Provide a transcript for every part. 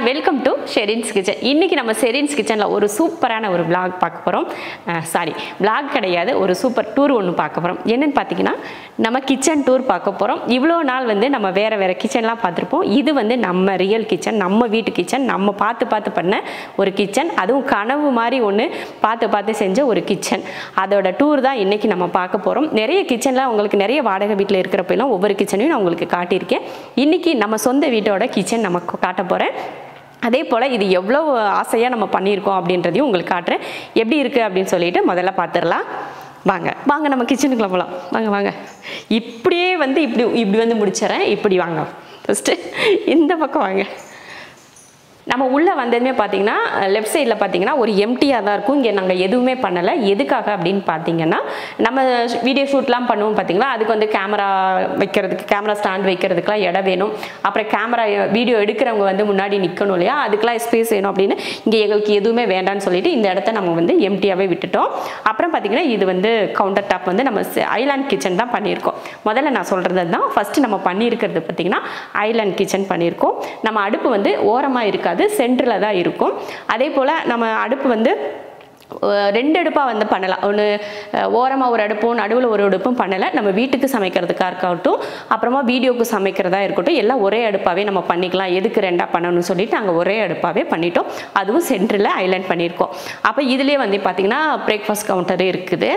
welcome to Sherin's kitchen இன்றைக்கி நம்ம ஷெரின்ஸ் கிச்சனில் ஒரு சூப்பரான ஒரு vlog பார்க்க போகிறோம் சாரி vlog கிடையாது ஒரு சூப்பர் டூர் ஒன்று பார்க்க போகிறோம் என்னென்னு பார்த்தீங்கன்னா நம்ம கிச்சன் டூர் பார்க்க போகிறோம் இவ்வளோ நாள் வந்து நம்ம வேறு வேறு கிச்சன்லாம் பார்த்துருப்போம் இது வந்து நம்ம ரியல் கிச்சன் நம்ம வீட்டு கிச்சன் நம்ம பார்த்து பார்த்து பண்ண ஒரு கிச்சன் அதுவும் கனவு மாதிரி ஒன்று பார்த்து பார்த்து செஞ்ச ஒரு கிச்சன் அதோட டூர் தான் இன்றைக்கி நம்ம பார்க்க போகிறோம் நிறைய கிச்சனில் உங்களுக்கு நிறைய வாடகை வீட்டில் இருக்கிறப்பெல்லாம் ஒவ்வொரு கிச்சனையும் நான் உங்களுக்கு காட்டியிருக்கேன் இன்றைக்கி நம்ம சொந்த வீட்டோட கிச்சன் நம்ம காட்ட போகிறேன் அதே போல் இது எவ்வளோ ஆசையாக நம்ம பண்ணியிருக்கோம் அப்படின்றதையும் உங்களுக்கு காட்டுறேன் எப்படி இருக்குது அப்படின்னு சொல்லிட்டு முதல்ல பார்த்துடலாம் வாங்க வாங்க நம்ம கிச்சனுக்குள்ள போகலாம் வாங்க வாங்க இப்படியே வந்து இப்படி இப்படி வந்து முடிச்சிடறேன் இப்படி வாங்க ஃபஸ்ட்டு இந்த பக்கம் வாங்க நம்ம உள்ளே வந்ததுமே பார்த்தீங்கன்னா லெஃப்ட் சைடில் பார்த்தீங்கன்னா ஒரு எம்டியாக தான் இருக்கும் இங்கே நாங்கள் எதுவுமே பண்ணலை எதுக்காக அப்படின்னு பார்த்தீங்கன்னா நம்ம வீடியோ ஷூட்லாம் பண்ணுவோம் பார்த்தீங்களா அதுக்கு வந்து கேமரா வைக்கிறதுக்கு கேமரா ஸ்டாண்ட் வைக்கிறதுக்குலாம் இடம் வேணும் அப்புறம் கேமரா வீடியோ எடுக்கிறவங்க வந்து முன்னாடி நிற்கணும் இல்லையா அதுக்கெலாம் ஸ்பேஸ் வேணும் அப்படின்னு இங்கே எங்களுக்கு எதுவுமே வேண்டாம்னு சொல்லிட்டு இந்த இடத்த நம்ம வந்து எம்டியாகவே விட்டுட்டோம் அப்புறம் பார்த்தீங்கன்னா இது வந்து கவுண்டர் டாப் வந்து நம்ம ஐலாண்ட் கிச்சன் தான் பண்ணியிருக்கோம் முதல்ல நான் சொல்கிறது தான் ஃபஸ்ட்டு நம்ம பண்ணியிருக்கிறது பார்த்தீங்கன்னா ஐலாண்ட் கிச்சன் பண்ணியிருக்கோம் நம்ம அடுப்பு வந்து ஓரமாக இருக்காது சென்டரில் தான் இருக்கும் அதே போல் நம்ம அடுப்பு வந்து அஹ், ரெண்டு அடுப்பாக வந்து பண்ணலாம் ஒன்று ஓரமாக ஒரு அடுப்பும் நடுவில் ஒரு அடுப்பும் பண்ணலை நம்ம வீட்டுக்கு சமைக்கிறதுக்காக இருக்கட்டும் அப்புறமா வீடியோக்கு சமைக்கிறதா இருக்கட்டும் எல்லாம் ஒரே அடுப்பாகவே நம்ம பண்ணிக்கலாம் எதுக்கு ரெண்டாக பண்ணணும்னு சொல்லிட்டு நாங்கள் ஒரே அடுப்பாகவே பண்ணிட்டோம் அதுவும் சென்டரில் ஐலாண்ட் பண்ணியிருக்கோம் அப்போ இதுலேயே வந்து பார்த்திங்கன்னா பிரேக்ஃபாஸ்ட் கவுண்டர் இருக்குது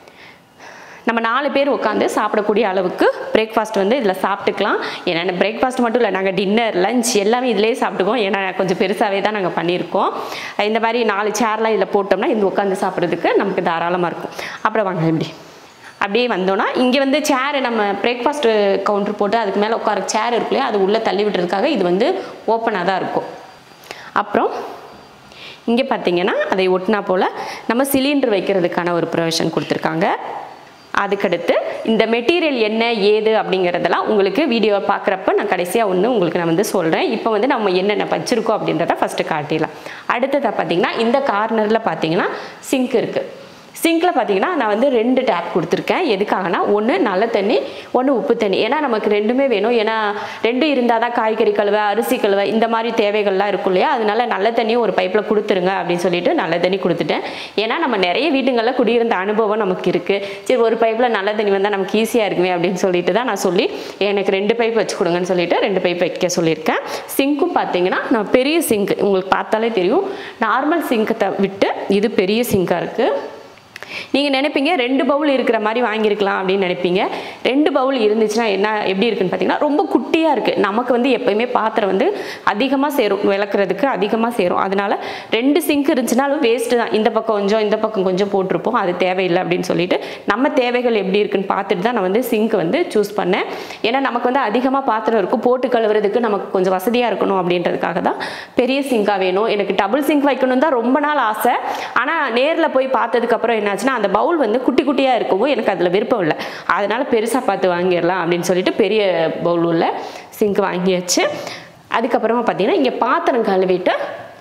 நம்ம நாலு பேர் உட்காந்து சாப்பிடக்கூடிய அளவுக்கு பிரேக்ஃபாஸ்ட் வந்து இதில் சாப்பிட்டுக்கலாம் ஏன்னா பிரேக்ஃபாஸ்ட் மட்டும் இல்லை நாங்கள் டின்னர் லஞ்ச் எல்லாமே இதிலே சாப்பிட்டுக்குவோம் ஏன்னா கொஞ்சம் பெருசாகவே தான் நாங்கள் பண்ணியிருக்கோம் இந்த மாதிரி நாலு சேர்லாம் இதில் போட்டோம்னா இது உட்காந்து சாப்பிட்றதுக்கு நமக்கு தாராளமாக இருக்கும் அப்புறம் வாங்க இப்படி அப்படியே வந்தோன்னா இங்கே வந்து சேர் நம்ம பிரேக்ஃபாஸ்ட் கவுண்டர் போட்டு அதுக்கு மேலே உட்கார சேர் இருக்கு இல்லையா அது உள்ளே தள்ளி விட்டுறதுக்காக இது வந்து ஓப்பனாக தான் இருக்கும் அப்புறம் இங்கே பார்த்தீங்கன்னா அதை ஒட்டினா போல் நம்ம சிலிண்டர் வைக்கிறதுக்கான ஒரு ப்ரொவிஷன் கொடுத்துருக்காங்க அதுக்கடுத்து இந்த மெட்டீரியல் என்ன ஏது அப்படிங்கிறதெல்லாம் உங்களுக்கு வீடியோவை பார்க்குறப்ப நான் கடைசியாக ஒன்று உங்களுக்கு நான் வந்து சொல்கிறேன் இப்போ வந்து நம்ம என்னென்ன வச்சுருக்கோம் அப்படின்றத ஃபஸ்ட்டு காட்டிடலாம் அடுத்ததாக பார்த்தீங்கன்னா இந்த கார்னரில் பார்த்தீங்கன்னா சிங்க் இருக்குது சிங்கில் பார்த்தீங்கன்னா நான் வந்து ரெண்டு டேப் கொடுத்துருக்கேன் எதுக்காகனா ஒன்று நல்ல தண்ணி ஒன்று உப்பு தண்ணி ஏன்னா நமக்கு ரெண்டுமே வேணும் ஏன்னா ரெண்டும் இருந்தால் தான் காய்கறி கழுவ அரிசி கழுவ இந்த மாதிரி தேவைகள்லாம் இருக்கும் இல்லையா அதனால நல்ல தண்ணியும் ஒரு பைப்பில் கொடுத்துருங்க அப்படின்னு சொல்லிட்டு நல்ல தண்ணி கொடுத்துட்டேன் ஏன்னா நம்ம நிறைய வீடுங்களில் குடியிருந்த அனுபவம் நமக்கு இருக்குது சரி ஒரு பைப்பில் நல்ல தண்ணி வந்தால் நமக்கு ஈஸியாக இருக்குமே அப்படின்னு சொல்லிட்டு தான் நான் சொல்லி எனக்கு ரெண்டு பைப் வச்சு கொடுங்கன்னு சொல்லிட்டு ரெண்டு பைப் வைக்க சொல்லியிருக்கேன் சிங்க்கும் பார்த்தீங்கன்னா நான் பெரிய சிங்க் உங்களுக்கு பார்த்தாலே தெரியும் நார்மல் சிங்கத்தை விட்டு இது பெரிய சிங்காக இருக்குது நீங்கள் நினைப்பீங்க ரெண்டு பவுல் இருக்கிற மாதிரி வாங்கியிருக்கலாம் அப்படின்னு நினைப்பீங்க ரெண்டு பவுல் இருந்துச்சுன்னா என்ன எப்படி இருக்குன்னு பார்த்தீங்கன்னா ரொம்ப குட்டியாக இருக்குது நமக்கு வந்து எப்போயுமே பாத்திரம் வந்து அதிகமாக சேரும் விளக்குறதுக்கு அதிகமாக சேரும் அதனால ரெண்டு சிங்க் இருந்துச்சுனாலும் வேஸ்ட்டு தான் இந்த பக்கம் கொஞ்சம் இந்த பக்கம் கொஞ்சம் போட்டிருப்போம் அது தேவையில்லை அப்படின்னு சொல்லிட்டு நம்ம தேவைகள் எப்படி இருக்குன்னு பார்த்துட்டு தான் நான் வந்து சிங்க் வந்து சூஸ் பண்ணேன் ஏன்னா நமக்கு வந்து அதிகமாக பாத்திரம் இருக்கும் போட்டு கழுவுறதுக்கு நமக்கு கொஞ்சம் வசதியாக இருக்கணும் அப்படின்றதுக்காக தான் பெரிய சிங்காக வேணும் எனக்கு டபுள் சிங்க் வைக்கணும் தான் ரொம்ப நாள் ஆசை ஆனால் நேரில் போய் பார்த்ததுக்கப்புறம் என்னாச்சுன்னா அந்த பவுல் வந்து குட்டி குட்டியாக இருக்கவும் எனக்கு அதில் விருப்பம் இல்லை அதனால் பெருசாக பார்த்து வாங்கிடலாம் அப்படின்னு சொல்லிட்டு பெரிய பவுல் உள்ள சிங்க் வாங்கியாச்சு அதுக்கப்புறமா பார்த்தீங்கன்னா இங்கே பாத்திரம் கழுவிட்டு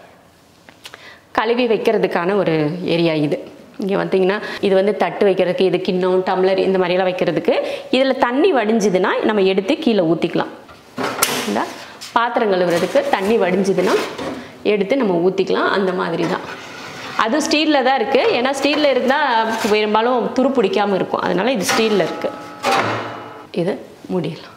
கழுவி வைக்கிறதுக்கான ஒரு ஏரியா இது இங்கே பார்த்தீங்கன்னா இது வந்து தட்டு வைக்கிறதுக்கு இது கிண்ணம் டம்ளர் இந்த மாதிரியெல்லாம் வைக்கிறதுக்கு இதில் தண்ணி வடிஞ்சுதுன்னா நம்ம எடுத்து கீழே ஊற்றிக்கலாம் இந்த பாத்திரம் கழுவுறதுக்கு தண்ணி வடிஞ்சுதுன்னா எடுத்து நம்ம ஊற்றிக்கலாம் அந்த மாதிரி தான் அது ஸ்டீலில் தான் இருக்குது ஏன்னா ஸ்டீலில் இருந்தால் பெரும்பாலும் துரு பிடிக்காமல் இருக்கும் அதனால் இது ஸ்டீலில் இருக்குது இது முடியலாம்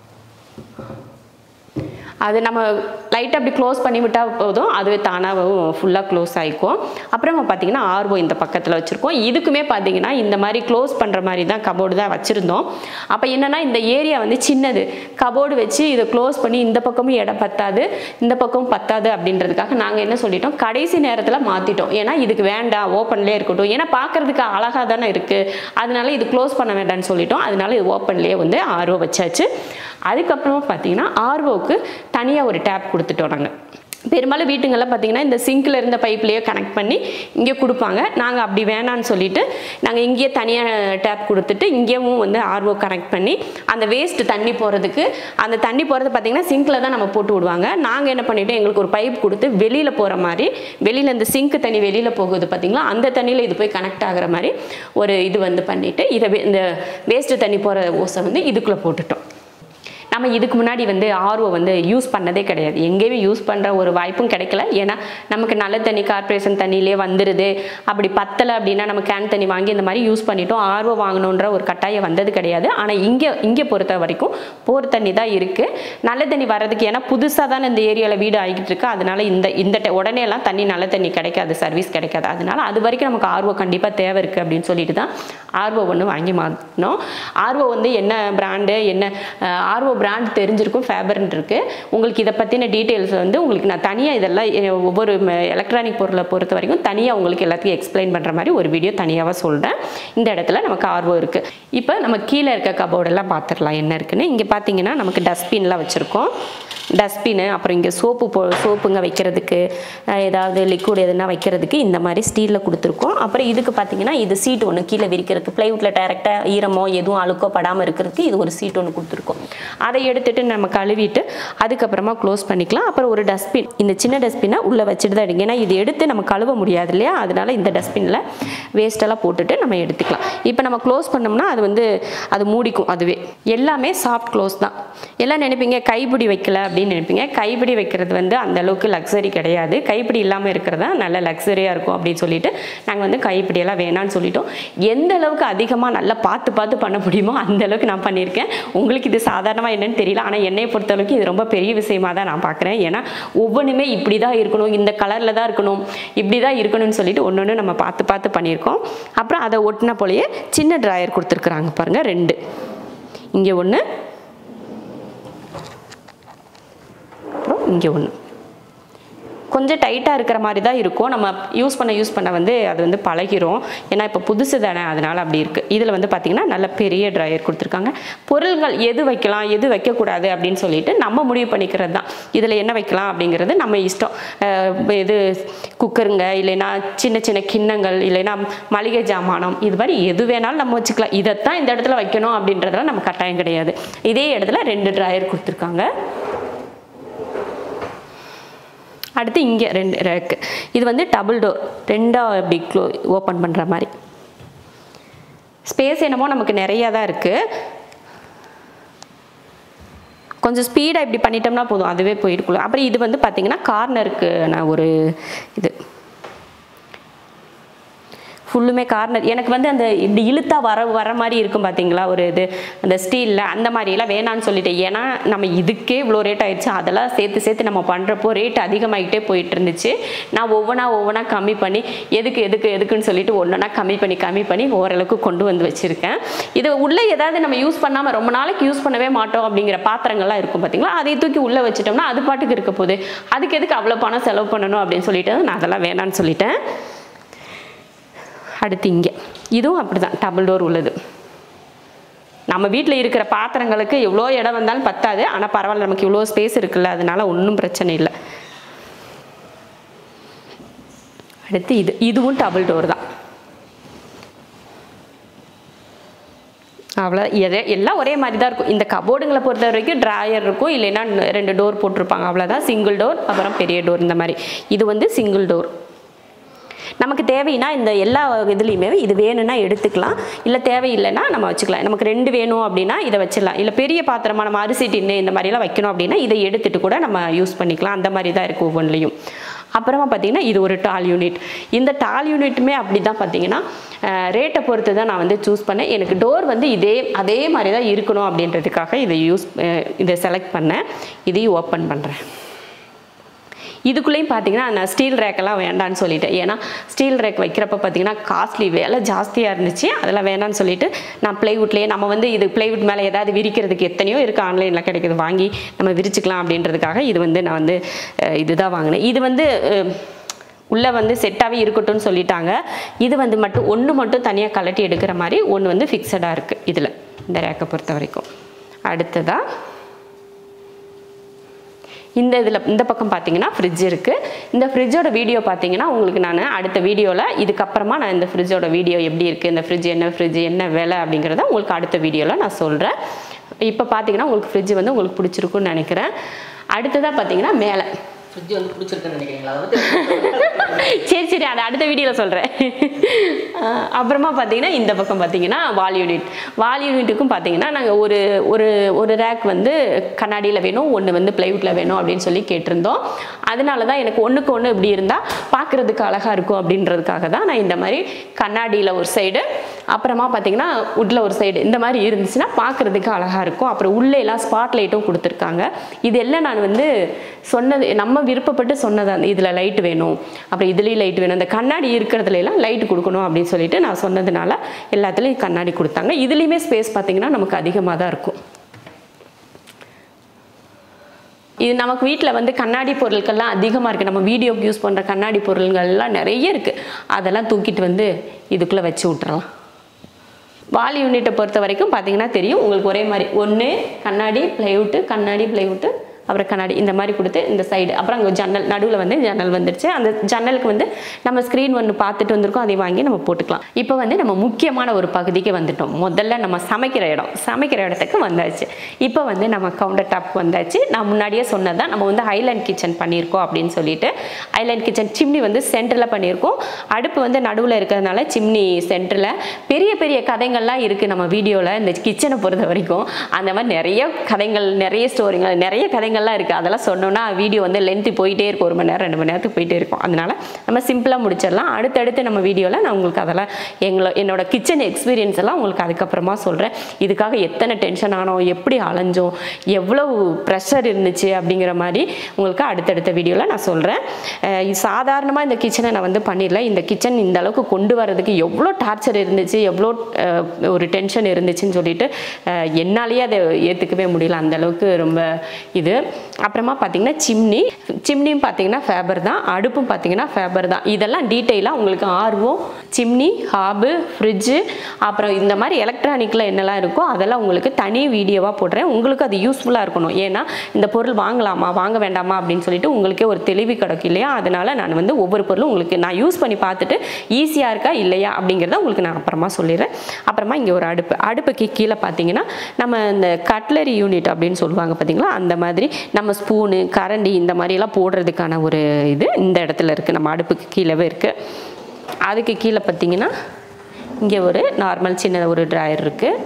அது நம்ம லைட்டாக அப்படி க்ளோஸ் பண்ணி விட்டால் போதும் அதுவே தானாக ஃபுல்லாக க்ளோஸ் ஆகிக்கும் அப்புறமா பார்த்தீங்கன்னா ஆர்வோ இந்த பக்கத்தில் வச்சுருக்கோம் இதுக்குமே பார்த்தீங்கன்னா இந்த மாதிரி க்ளோஸ் பண்ணுற மாதிரி தான் கபோர்டு தான் வச்சுருந்தோம் அப்போ என்னென்னா இந்த ஏரியா வந்து சின்னது கபோர்டு வச்சு இதை க்ளோஸ் பண்ணி இந்த பக்கமும் இடம் பத்தாது இந்த பக்கமும் பத்தாது அப்படின்றதுக்காக நாங்கள் என்ன சொல்லிட்டோம் கடைசி நேரத்தில் மாற்றிட்டோம் ஏன்னா இதுக்கு வேண்டாம் ஓப்பன்லேயே இருக்கட்டும் ஏன்னா பார்க்குறதுக்கு அழகாக தானே இருக்குது அதனால இது க்ளோஸ் பண்ண வேண்டாம்னு சொல்லிட்டோம் அதனால இது ஓப்பன்லேயே வந்து ஆர்வோ வச்சாச்சு அதுக்கப்புறமா பார்த்தீங்கன்னா ஆர்வோவுக்கு தனியாக ஒரு டேப் கொடுத்துட்டோம் நாங்கள் பெரும்பாலும் வீட்டுங்களில் பார்த்தீங்கன்னா இந்த சிங்கில் இருந்த பைப்லேயே கனெக்ட் பண்ணி இங்கே கொடுப்பாங்க நாங்கள் அப்படி வேணான்னு சொல்லிட்டு நாங்கள் இங்கேயே தனியாக டேப் கொடுத்துட்டு இங்கேயும் வந்து ஆர்ஓ கனெக்ட் பண்ணி அந்த வேஸ்ட் தண்ணி போகிறதுக்கு அந்த தண்ணி போகிறது பார்த்தீங்கன்னா சிங்கில் தான் நம்ம போட்டு விடுவாங்க நாங்கள் என்ன பண்ணிட்டோம் எங்களுக்கு ஒரு பைப் கொடுத்து வெளியில் போகிற மாதிரி வெளியில் இந்த சிங்க் தண்ணி வெளியில் போகுது பார்த்தீங்களா அந்த தண்ணியில் இது போய் கனெக்ட் ஆகிற மாதிரி ஒரு இது வந்து பண்ணிவிட்டு இதை வே- இந்த வேஸ்ட்டு தண்ணி போகிற ஓசை வந்து இதுக்குள்ளே போட்டுட்டோம் நம்ம இதுக்கு முன்னாடி வந்து ஆர்ஓ வந்து யூஸ் பண்ணதே கிடையாது எங்கேயுமே யூஸ் பண்ணுற ஒரு வாய்ப்பும் கிடைக்கல ஏன்னா நமக்கு நல்ல தண்ணி கார்ப்பரேஷன் தண்ணியிலே வந்துடுது அப்படி பத்தலை அப்படின்னா நம்ம கேன் தண்ணி வாங்கி இந்த மாதிரி யூஸ் பண்ணிட்டோம் ஆர்ஓ வாங்கணுன்ற ஒரு கட்டாயம் வந்தது கிடையாது ஆனால் இங்கே இங்கே பொறுத்த வரைக்கும் போர் தண்ணி தான் இருக்குது நல்ல தண்ணி வர்றதுக்கு ஏன்னா புதுசாக தானே இந்த ஏரியாவில் வீடு ஆகிட்டு இருக்கு அதனால இந்த இந்த ti- உடனே எல்லாம் தண்ணி நல்ல தண்ணி கிடைக்காது சர்வீஸ் கிடைக்காது அதனால அது வரைக்கும் நமக்கு ஆர்ஓ கண்டிப்பாக தேவை இருக்குது அப்படின்னு சொல்லிட்டு தான் ஆர்ஓ ஒன்று வாங்கி மாற்றினோம் ஆர்ஓ வந்து என்ன பிராண்டு என்ன ஆர்ஓ பிராண்ட் தெரிஞ்சிருக்கும் ஃபேபர்னு இருக்குது உங்களுக்கு இதை பற்றின டீட்டெயில்ஸ் வந்து உங்களுக்கு நான் தனியாக இதெல்லாம் எ- ஒவ்வொரு எலக்ட்ரானிக் பொருளை பொறுத்த வரைக்கும் தனியாக உங்களுக்கு எல்லாத்தையும் எக்ஸ்பிளைன் பண்ணுற மாதிரி ஒரு வீடியோ தனியாக சொல்கிறேன் இந்த இடத்துல நமக்கு ஆர்வோ இருக்குது இப்போ நம்ம கீழே இருக்க கபோர்டெல்லாம் பார்த்துடலாம் என்ன இருக்குன்னு இங்கே பார்த்தீங்கன்னா நமக்கு டஸ்ட்பின்லாம் வச்சுருக்கோம் டஸ்ட்பின்னு அப்புறம் இங்கே சோப்பு போ சோப்புங்க வைக்கிறதுக்கு அஹ், ஏதாவது லிக்விட் எதுனா வைக்கிறதுக்கு இந்த மாதிரி ஸ்டீலில் கொடுத்துருக்கோம் அப்புறம் இதுக்கு பார்த்தீங்கன்னா இது சீட் ஒன்று கீழே விரிக்கிறதுக்கு ப்ளைவுட்டில் டைரெக்டாக ஈரமோ எதுவும் அழுக்கோ படாமல் இருக்கிறதுக்கு இது ஒரு சீட் ஒன்று கொடுத்துருக்கோம் அதை எடுத்துட்டு நம்ம கழுவிட்டு அதுக்கப்புறமா க்ளோஸ் பண்ணிக்கலாம் அப்புறம் ஒரு டஸ்ட்பின் இந்த சின்ன டஸ்ட்பினை உள்ளே வச்சுட்டு தான் எடுங்க ஏன்னா இது எடுத்து நம்ம கழுவ முடியாது இல்லையா அதனால இந்த டஸ்ட்பினில் வேஸ்ட்டெல்லாம் போட்டுட்டு நம்ம எடுத்துக்கலாம் இப்போ நம்ம க்ளோஸ் பண்ணோம்னா அது வந்து அது மூடிக்கும் அதுவே எல்லாமே சாஃப்ட் க்ளோஸ் தான் எல்லாம் நினைப்பீங்க கைப்பிடி வைக்கல அப்படின்னு நினைப்பீங்க கைப்பிடி வைக்கிறது வந்து அந்த அளவுக்கு லக்ஸரி கிடையாது கைப்பிடி இல்லாமல் இருக்கிறதா நல்ல லக்ஸரியாக இருக்கும் அப்படின்னு சொல்லிட்டு நாங்கள் வந்து கைப்பிடியெல்லாம் வேணான்னு சொல்லிட்டோம் எந்த அளவுக்கு அதிகமாக நல்லா பார்த்து பார்த்து பண்ண முடியுமோ அந்த அளவுக்கு நான் பண்ணியிருக்கேன் உங்களுக்கு இது சாதாரணமாக என்னன்னு தெரியல ஆனால் என்னையை பொறுத்தளவுக்கு இது ரொம்ப பெரிய விஷயமா தான் நான் பார்க்குறேன் ஏன்னா ஒவ்வொன்றுமே இப்படி தான் இருக்கணும் இந்த கலரில் தான் இருக்கணும் இப்படி தான் இருக்கணும்னு சொல்லிட்டு ஒன்று ஒன்று நம்ம பார்த்து பார்த்து பண்ணியிருக்கோம் அப்புறம் அதை ஒட்டின போலயே சின்ன ட்ராயர் கொடுத்துருக்குறாங்க பாருங்கள் ரெண்டு இங்கே ஒன்று அப்புறம் இங்கே ஒன்று கொஞ்சம் டைட்டாக இருக்கிற மாதிரி தான் இருக்கும் நம்ம யூஸ் பண்ண யூஸ் பண்ண வந்து அது வந்து பழகிரும் ஏன்னா இப்போ புதுசு தானே அதனால் அப்படி இருக்குது இதில் வந்து பார்த்திங்கன்னா நல்ல பெரிய ட்ரையர் கொடுத்துருக்காங்க பொருள்கள் எது வைக்கலாம் எது வைக்கக்கூடாது அப்படின்னு சொல்லிட்டு நம்ம முடிவு பண்ணிக்கிறது தான் இதில் என்ன வைக்கலாம் அப்படிங்கிறது நம்ம இஷ்டம் அஹ் இது குக்கருங்க இல்லைன்னா சின்ன சின்ன கிண்ணங்கள் இல்லைன்னா மளிகை ஜாமானம் இது மாதிரி எது வேணாலும் நம்ம வச்சுக்கலாம் இதைத்தான் இந்த இடத்துல வைக்கணும் அப்படின்றதெல்லாம் நம்ம கட்டாயம் கிடையாது இதே இடத்துல ரெண்டு ட்ராயர் கொடுத்துருக்காங்க அடுத்து இங்கே ரெண்டு ரேக்கு இது வந்து டபுள் டோர் ரெண்டாக இப்படி க்ளோ ஓப்பன் பண்ணுற மாதிரி ஸ்பேஸ் என்னமோ நமக்கு நிறையா தான் இருக்குது கொஞ்சம் ஸ்பீடாக இப்படி பண்ணிட்டோம்னா போதும் அதுவே போயிருக்குள்ள அப்புறம் இது வந்து பார்த்தீங்கன்னா கார்னருக்கு நான் ஒரு இது ஃபுல்லுமே கார்னர் எனக்கு வந்து அந்த இப்படி இழுத்தா வர வர மாதிரி இருக்கும் பார்த்தீங்களா ஒரு இது அந்த ஸ்டீலில் அந்த மாதிரியெல்லாம் வேணான்னு சொல்லிட்டேன் ஏன்னா நம்ம இதுக்கே இவ்வளோ ரேட் ஆயிடுச்சு அதெல்லாம் சேர்த்து சேர்த்து நம்ம பண்ணுறப்போ ரேட் அதிகமாகிட்டே போயிட்டு இருந்துச்சு நான் ஒவ்வொன்றா ஒவ்வொன்றா கம்மி பண்ணி எதுக்கு எதுக்கு எதுக்குன்னு சொல்லிட்டு ஒன்றா கம்மி பண்ணி கம்மி பண்ணி ஓரளவுக்கு கொண்டு வந்து வச்சுருக்கேன் இது உள்ளே ஏதாவது நம்ம யூஸ் பண்ணாமல் ரொம்ப நாளைக்கு யூஸ் பண்ணவே மாட்டோம் அப்படிங்கிற பாத்திரங்கள்லாம் இருக்கும் பார்த்தீங்களா அதை தூக்கி உள்ளே வச்சிட்டோம்னா அது பாட்டுக்கு இருக்க போகுது அதுக்கு எதுக்கு அவ்வளோ பணம் செலவு பண்ணணும் அப்படின்னு சொல்லிட்டு நான் அதெல்லாம் வேணான்னு சொல்லிட்டேன் அடுத்து இங்கே இதுவும் அப்படி தான் டபுள் டோர் உள்ளது நம்ம வீட்டில் இருக்கிற பாத்திரங்களுக்கு எவ்வளோ இடம் வந்தாலும் பத்தாது ஆனால் பரவாயில்ல நமக்கு இவ்வளோ ஸ்பேஸ் இருக்குல்ல அதனால ஒன்றும் பிரச்சனை இல்லை அடுத்து இது இதுவும் டபுள் டோர் தான் அவ்வளோ எதே எல்லாம் ஒரே மாதிரி தான் இருக்கும் இந்த கபோர்டுங்களை பொறுத்த வரைக்கும் ட்ராயர் இருக்கும் இல்லைன்னா ரெண்டு டோர் போட்டிருப்பாங்க அவ்வளோதான் சிங்கிள் டோர் அப்புறம் பெரிய டோர் இந்த மாதிரி இது வந்து சிங்கிள் டோர் நமக்கு தேவைன்னா இந்த எல்லா இதுலேயுமே இது வேணும்னா எடுத்துக்கலாம் இல்லை தேவையில்லைன்னா நம்ம வச்சுக்கலாம் நமக்கு ரெண்டு வேணும் அப்படின்னா இதை வச்சிடலாம் இல்லை பெரிய பாத்திரமா நம்ம அரிசி டின்னு இந்த மாதிரிலாம் வைக்கணும் அப்படின்னா இதை எடுத்துட்டு கூட நம்ம யூஸ் பண்ணிக்கலாம் அந்த மாதிரி தான் இருக்குது ஒவ்வொன்றிலையும் அப்புறமா பார்த்தீங்கன்னா இது ஒரு டால் யூனிட் இந்த டால் யூனிட்டுமே அப்படி தான் பார்த்தீங்கன்னா ரேட்டை பொறுத்து தான் நான் வந்து சூஸ் பண்ணேன் எனக்கு டோர் வந்து இதே அதே மாதிரி தான் இருக்கணும் அப்படின்றதுக்காக இதை யூஸ் இதை செலக்ட் பண்ணேன் இதையும் ஓப்பன் பண்ணுறேன் இதுக்குள்ளேயும் பார்த்தீங்கன்னா நான் ஸ்டீல் ரேக்கெல்லாம் வேண்டான்னு சொல்லிட்டேன் ஏன்னா ஸ்டீல் ரேக் வைக்கிறப்ப பார்த்தீங்கன்னா காஸ்ட்லி விலை ஜாஸ்தியாக இருந்துச்சு அதெல்லாம் வேண்டாம்னு சொல்லிட்டு நான் ப்ளைவுட்லேயே நம்ம வந்து இது ப்ளைவுட் மேலே ஏதாவது விரிக்கிறதுக்கு எத்தனையோ இருக்குது ஆன்லைனில் கிடைக்குது வாங்கி நம்ம விரிச்சுக்கலாம் அப்படின்றதுக்காக இது வந்து நான் வந்து அஹ், இதுதான் வாங்கினேன் இது வந்து அஹ், உள்ளே வந்து செட்டாகவே இருக்கட்டும்னு சொல்லிட்டாங்க இது வந்து மட்டும் ஒன்று மட்டும் தனியாக கலட்டி எடுக்கிற மாதிரி ஒன்று வந்து ஃபிக்ஸடாக இருக்குது இதில் இந்த ரேக்கை பொறுத்த வரைக்கும் அடுத்ததாக இந்த இதில் இந்த பக்கம் பார்த்தீங்கன்னா ஃப்ரிட்ஜ் இருக்குது இந்த ஃப்ரிட்ஜோட வீடியோ பார்த்தீங்கன்னா உங்களுக்கு நான் அடுத்த வீடியோவில் இதுக்கப்புறமா நான் இந்த ஃப்ரிட்ஜோட வீடியோ எப்படி இருக்குது இந்த ஃப்ரிட்ஜ் என்ன ஃப்ரிட்ஜ் என்ன விலை அப்படிங்கிறத உங்களுக்கு அடுத்த வீடியோவில் நான் சொல்கிறேன் இப்போ பார்த்தீங்கன்னா உங்களுக்கு ஃப்ரிட்ஜ் வந்து உங்களுக்கு பிடிச்சிருக்குன்னு நினைக்கிறேன் அடுத்ததாக பார்த்தீங்கன்னா மேலே ஃப்ரிட்ஜ் வந்து பிடிச்சிருக்குன்னு நினைக்கிறீங்களா அதை பத்தி சரி சரி அதை அடுத்த வீடியோவில் சொல்கிறேன் அப்புறமா பார்த்தீங்கன்னா இந்த பக்கம் பார்த்தீங்கன்னா வால் யூனிட் வால் யூனிட்டுக்கும் பார்த்தீங்கன்னா நாங்கள் ஒரு ஒரு ஒரு ரேக் வந்து கண்ணாடியில் வேணும் ஒன்று வந்து பிளைவுட்டில் வேணும் அப்படின்னு சொல்லி கேட்டிருந்தோம் அதனால தான் எனக்கு ஒன்றுக்கு ஒன்று இப்படி இருந்தால் பார்க்குறதுக்கு அழகாக இருக்கும் அப்படின்றதுக்காக தான் நான் இந்த மாதிரி கண்ணாடியில் ஒரு சைடு அப்புறமா பார்த்தீங்கன்னா உட்டில் ஒரு சைடு இந்த மாதிரி இருந்துச்சுன்னா பார்க்குறதுக்கு அழகாக இருக்கும் அப்புறம் உள்ளே எல்லாம் ஸ்பாட் லைட்டும் கொடுத்துருக்காங்க இது எல்லாம் நான் வந்து சொன்னது நம்ம விருப்பப்பட்டு சொன்னது அந்த இதில் லைட் வேணும் அப்புறம் இதுலேயும் லைட் வேணும் அந்த கண்ணாடி இருக்கிறதுல எல்லாம் லைட் கொடுக்கணும் அப்படின்னு சொல்லிட்டு நான் சொன்னதுனால எல்லாத்துலேயும் கண்ணாடி கொடுத்தாங்க இதுலேயுமே ஸ்பேஸ் பார்த்தீங்கன்னா நமக்கு அதிகமாக தான் இருக்கும் இது நமக்கு வீட்டில் வந்து கண்ணாடி பொருட்கள்லாம் அதிகமாக இருக்குது நம்ம வீடியோக்கு யூஸ் பண்ணுற கண்ணாடி பொருள்கள்லாம் நிறைய இருக்குது அதெல்லாம் தூக்கிட்டு வந்து இதுக்குள்ளே வச்சு விட்டுறலாம் வால் யூனிட்டை பொறுத்த வரைக்கும் பார்த்தீங்கன்னா தெரியும் உங்களுக்கு ஒரே மாதிரி ஒன்று கண்ணாடி ப்ளைவுட்டு கண்ணாடி ப்ளைவுட்டு அப்புறம் கண்ணாடி இந்த மாதிரி கொடுத்து இந்த சைடு அப்புறம் அங்கே ஜன்னல் நடுவில் வந்து ஜன்னல் வந்துடுச்சு அந்த ஜன்னலுக்கு வந்து நம்ம ஸ்க்ரீன் ஒன்று பார்த்துட்டு வந்திருக்கோம் அதை வாங்கி நம்ம போட்டுக்கலாம் இப்போ வந்து நம்ம முக்கியமான ஒரு பகுதிக்கு வந்துட்டோம் முதல்ல நம்ம சமைக்கிற இடம் சமைக்கிற இடத்துக்கு வந்தாச்சு இப்போ வந்து நம்ம கவுண்டர் டாப் வந்தாச்சு நான் முன்னாடியே சொன்னதான் நம்ம வந்து ஹைலேண்ட் கிச்சன் பண்ணியிருக்கோம் அப்படின்னு சொல்லிட்டு ஹைலேண்ட் கிச்சன் சிம்னி வந்து சென்டரில் பண்ணியிருக்கோம் அடுப்பு வந்து நடுவில் இருக்கிறதுனால சிம்னி சென்டரில் பெரிய பெரிய கதைகள்லாம் இருக்குது நம்ம வீடியோவில் இந்த கிச்சனை பொறுத்த வரைக்கும் அந்த மாதிரி நிறைய கதைகள் நிறைய ஸ்டோரிகள் நிறைய கதைகள்லாம் இருக்குது அதெல்லாம் சொன்னோன்னா வீடியோ வந்து லென்த்து போயிட்டே இருக்கும் ஒரு மணி நேரம் ரெண்டு மணி நேரத்துக்கு போயிட்டே இருக்கும் அதனால நம்ம சிம்பிளாக முடிச்சிடலாம் அடுத்தடுத்து நம்ம வீடியோவில் நான் உங்களுக்கு அதெல்லாம் எங்களோ என்னோட கிச்சன் எக்ஸ்பீரியன்ஸ் எல்லாம் உங்களுக்கு அதுக்கப்புறமா சொல்கிறேன் இதுக்காக எத்தனை டென்ஷன் ஆனோம் எப்படி அலைஞ்சோம் எவ்வளவு ப்ரெஷர் இருந்துச்சு அப்படிங்கிற மாதிரி உங்களுக்கு அடுத்தடுத்த வீடியோவில் நான் சொல்கிறேன் சாதாரணமாக இந்த கிச்சனை நான் வந்து பண்ணிடல இந்த கிச்சன் இந்த அளவுக்கு கொண்டு வரதுக்கு எவ்வளோ டார்ச்சர் இருந்துச்சு எவ்வளோ அஹ், ஒரு டென்ஷன் இருந்துச்சுன்னு சொல்லிட்டு அஹ், என்னாலேயே அதை ஏற்றுக்கவே முடியல அந்த அளவுக்கு ரொம்ப இது அப்புறமா பார்த்தீங்கன்னா சிம்னி சிம்னியும் பார்த்தீங்கன்னா ஃபேபர் தான் அடுப்பும் பார்த்தீங்கன்னா ஃபேபர் தான் இதெல்லாம் டீட்டெயிலாக உங்களுக்கு ஆர்வம் சிம்னி ஹாபு ஃப்ரிட்ஜு அப்புறம் இந்த மாதிரி எலக்ட்ரானிக்கில் என்னெல்லாம் இருக்கோ அதெல்லாம் உங்களுக்கு தனி வீடியோவாக போடுறேன் உங்களுக்கு அது யூஸ்ஃபுல்லாக இருக்கணும் ஏன்னா இந்த பொருள் வாங்கலாமா வாங்க வேண்டாமா அப்படின்னு சொல்லிட்டு உங்களுக்கே ஒரு தெளிவு கிடைக்கும் இல்லையா அதனால நான் வந்து ஒவ்வொரு பொருளும் உங்களுக்கு நான் யூஸ் பண்ணி பார்த்துட்டு ஈஸியாக இருக்கா இல்லையா அப்படிங்கிறத உங்களுக்கு நான் அப்புறமா சொல்லிடுறேன் அப்புறமா இங்கே ஒரு அடுப்பு அடுப்புக்கு கீழே பார்த்தீங்கன்னா நம்ம இந்த கட்லரி யூனிட் அப்படின்னு சொல்லுவாங்க பார்த்தீங்களா அந்த மாதிரி நம்ம ஸ்பூனு கரண்டி இந்த மாதிரிலாம் போடுறதுக்கான ஒரு இது இந்த இடத்துல இருக்குது நம்ம அடுப்புக்கு கீழவே இருக்குது அதுக்கு கீழே பார்த்தீங்கன்னா இங்கே ஒரு நார்மல் சின்ன ஒரு ட்ராயர் இருக்குது